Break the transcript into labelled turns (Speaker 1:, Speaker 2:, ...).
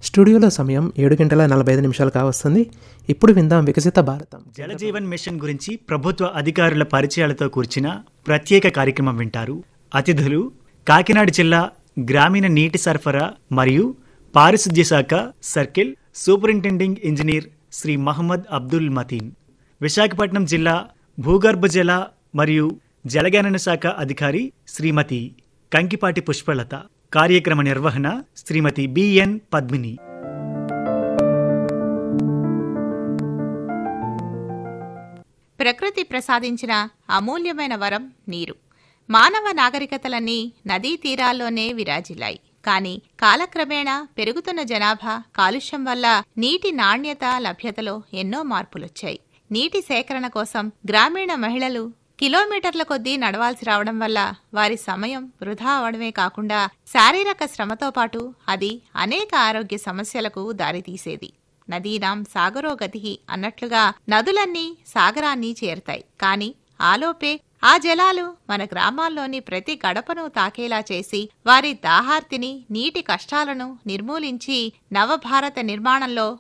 Speaker 1: స్టూడియోలో సమయం ఏడు గంటల నలభై ఐదు నిమిషాలు కావస్తుంది ఇప్పుడు విందాం వికసిత భారతం
Speaker 2: జలజీవన్ మిషన్ గురించి ప్రభుత్వ అధికారుల పరిచయాలతో కూర్చిన ప్రత్యేక కార్యక్రమం వింటారు అతిథులు కాకినాడ జిల్లా గ్రామీణ నీటి సరఫరా మరియు పారిశుద్ధ్య శాఖ circle superintending engineer Shri Mohammed Abdul Mateen Visakhapatnam జిల్లా భూగర్భ జల మరియు జలగణన శాఖ అధికారి శ్రీమతి కంకిపాటి పుష్పలత కార్యక్రమ నిర్వహణ శ్రీమతి బిఎన్ పద్మిని
Speaker 3: ప్రకృతి ప్రసాదించిన అమూల్యమైన వరం నీరు మానవ నాగరికతలన్నీ నదీ తీరాల్లోనే విరాజిల్లాయి కానీ కాలక్రమేణా పెరుగుతున్న జనాభా కాలుష్యం వల్ల నీటి నాణ్యత లభ్యతలో ఎన్నో మార్పులొచ్చాయి నీటి సేకరణ కోసం గ్రామీణ మహిళలు కిలోమీటర్ల కొద్దీ నడవాల్సి రావడం వల్ల వారి సమయం వృధా అవడమే కాకుండా శారీరక శ్రమతో పాటు అది అనేక ఆరోగ్య సమస్యలకు దారితీసేది నదీనాం సాగరో గతి అన్నట్లుగా నదులన్నీ సాగరాన్ని చేరుతాయి కాని ఆలోపే ఆ జలాలు మన గ్రామాల్లోని ప్రతి గడపను తాకేలా చేసి వారి దాహార్తిని నీటి కష్టాలను నిర్మూలించి నవభారత నిర్మాణంలో